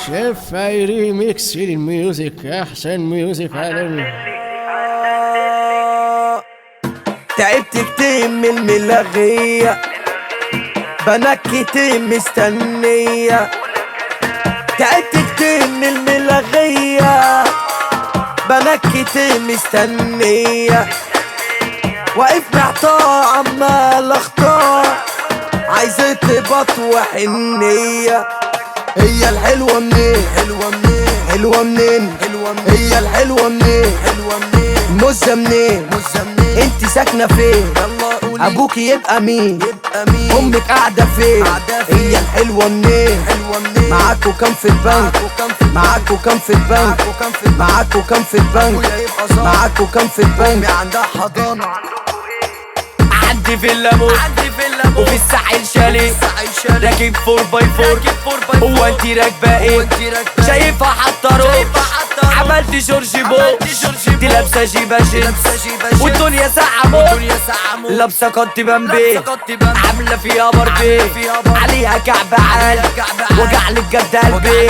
شيف فايري ميكس الميوزك احسن ميوزك على ال- تعبت كتير من الملغية بنات كتير مستنية تعبت كتير من الملغية بنات كتير مستنية واقف محتار عمال اختار عايزة تبط وحنية هي الحلوة منين حلوة منين حلوة منين حلوة منين هي الحلوة منين حلوة منين مزة منين مزة منين انت ساكنة فين يلا قولي ابوك يبقى مين يبقى مين امك قاعدة فين قاعدة فين هي الحلوة منين حلوة منين معاكوا كام في البنك معاكوا كام في البنك معاكوا كام في البنك معاكوا كام في البنك عندها حضانة عندي في الليمون عندي في الليمون وفي الساحل شاليه راكب فور باي فور هو انت راكبه ايه شايفها حاطه روب عملت جورج بو دي لابسه جيبه جينز والدنيا ساعة موت لابسه كنت بامبي عامله فيها باربي عليها كعب عال وجع لك جد قلبي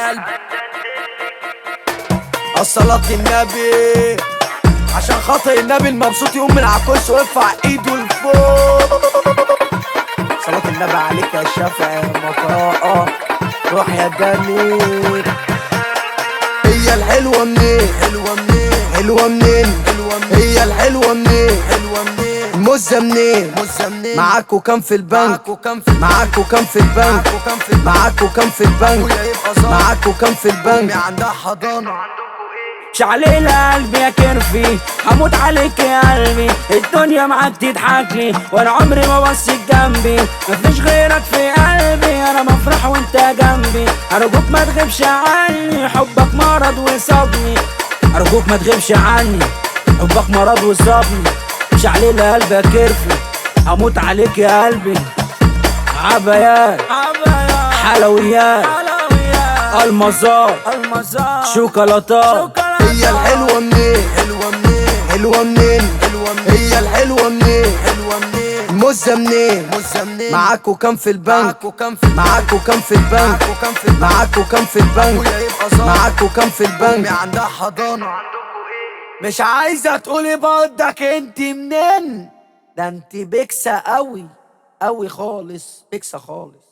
الصلاة النبي عشان خاطر النبي المبسوط يقوم من على الكرسي ويرفع ايده لفوق صلاة النبي عليك يا شافع يا مطاقة روح يا جميل هي الحلوة منين حلوة منين حلوة منين حلوة منين هي الحلوة منين حلوة منين مزة منين مزة منين معاكوا كام في البنك معاكوا كام في البنك معاكوا كام في البنك معاكوا كام في البنك عندها حضانة شعليلة قلبي يا كرفي هموت عليك يا قلبي الدنيا معاك تضحك لي وانا عمري ما بصيت جنبي مفيش غيرك في قلبي انا بفرح وانت جنبي ارجوك ما تغيبش عني حبك مرض وصابني ارجوك ما تغيبش عني حبك مرض وصابني شعليلة قلبي يا كرفي هموت عليك يا قلبي عبايات حلويات المزار شوكولاتات هي الحلوة منين حلوة منين حلوة منين حلوة منين هي الحلوة منين حلوة منين مزة منين مزة منين معاكوا كام في البنك معاكوا كام في البنك معاكوا كام في البنك معاكوا كام في البنك عندها حضانة مش عايزة تقولي برضك انت منين ده انت بكسة قوي قوي خالص بكسة خالص